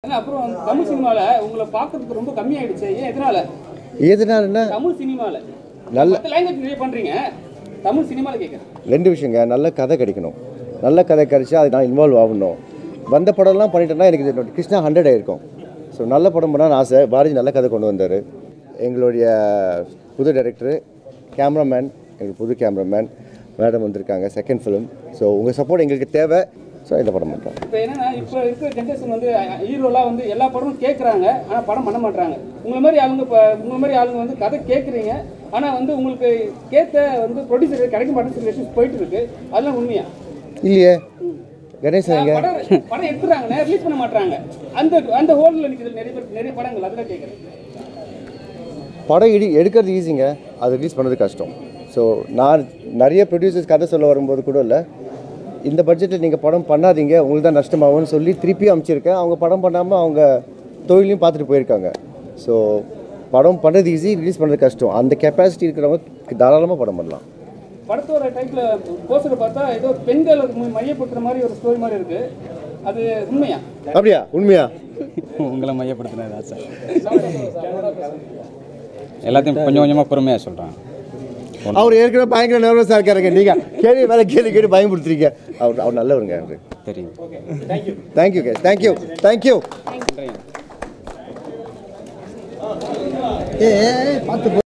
ஏன்னா அப்புறம் வந்து தமிழ் சினிமால உங்களை பார்க்கறதுக்கு ரொம்ப கம்மியாயிடுச்சு ஏன் எதனால எதனாலன்னா தமிழ் சினிமால நல்ல மற்ற லாங்குவேஜ் நிறைய பண்றீங்க தமிழ் சினிமால கேட்குறேன் ரெண்டு விஷயங்க நல்ல கதை கிடைக்கணும் நல்ல கதை கிடைச்சா அது நான் இன்வால்வ் ஆகணும் வந்த படம்லாம் பண்ணிட்டேன்னா எனக்கு இது கிருஷ்ணா ஹண்ட்ரட் ஆயிருக்கும் ஸோ நல்ல படம் பண்ணான்னு ஆசை பாரதி நல்ல கதை கொண்டு வந்தார் எங்களுடைய புது டைரக்டரு கேமராமேன் எங்களுக்கு புது கேமராமேன் மேடம் வந்திருக்காங்க செகண்ட் ஃபிலிம் ஸோ உங்கள் சப்போர்ட் எங்களுக்கு தேவை ஸோ இந்த படம் பண்ணுறோம் இப்போ என்னன்னா இப்போ இருக்கிற ஜென்ரேஷன் வந்து ஹீரோலாம் வந்து எல்லா படமும் கேட்குறாங்க ஆனால் படம் பண்ண மாட்டாங்க உங்களை மாதிரி ஆளுங்க இப்போ உங்களை மாதிரி ஆளுங்க வந்து கதை கேட்குறீங்க ஆனால் வந்து உங்களுக்கு கேட்ட வந்து ப்ரொடியூசர் கிடைக்க மாட்டேன்னு சொல்லி issues போயிட்டு இருக்கு அதெல்லாம் உண்மையா இல்லையே கணேசன் எங்க படம் படம் எடுத்துறாங்க ரிலீஸ் பண்ண மாட்டாங்க அந்த அந்த ஹோல்ல நிற்குது நிறைய பேர் நிறைய படங்கள் அதில் கேட்குறேன் படம் எடி எடுக்கிறது ஈஸிங்க அது ரிலீஸ் பண்ணுறது கஷ்டம் ஸோ நான் நிறைய ப்ரொடியூசர்ஸ் கதை சொல்ல வரும்போது கூட இல்லை இந்த பட்ஜெட்டில் நீங்கள் படம் பண்ணாதீங்க உங்களுக்கு தான் நஷ்டமாகும்னு சொல்லி திருப்பி அமைச்சிருக்கேன் அவங்க படம் பண்ணாமல் அவங்க தொழிலையும் பார்த்துட்டு போயிருக்காங்க ஸோ படம் பண்ணுறது ஈஸி ரிலீஸ் பண்ணுறது கஷ்டம் அந்த கெப்பாசிட்டி இருக்கிறவங்க தாராளமாக படம் பண்ணலாம் படத்தோட டைப்ல போஸ்டரை பார்த்தா ஏதோ பெண்கள் ம- மையப்படுத்துற மாதிரி ஒரு ஸ்டோரி மாதிரி இருக்கு அது உண்மையா அப்படியா உண்மையா உங்களை மையப்படுத்தினது ஆசை எல்லாத்தையும் கொஞ்சம் கொஞ்சமாக பொறுமையாக சொல்கிறேன் அவர் ஏற்கனவே பயங்கர நர்வஸாக இருக்காருங்க நீங்கள் கேள்வி மேலே கேள்வி கேட்டு பயன்படுத்துறீங்க அவர் அவர் நல்லவருங்க அவர் தெரியும் தேங்க்யூ கேஸ் தேங்க்யூ தேங்க்யூ நன்றிங்க ஏ பார்த்து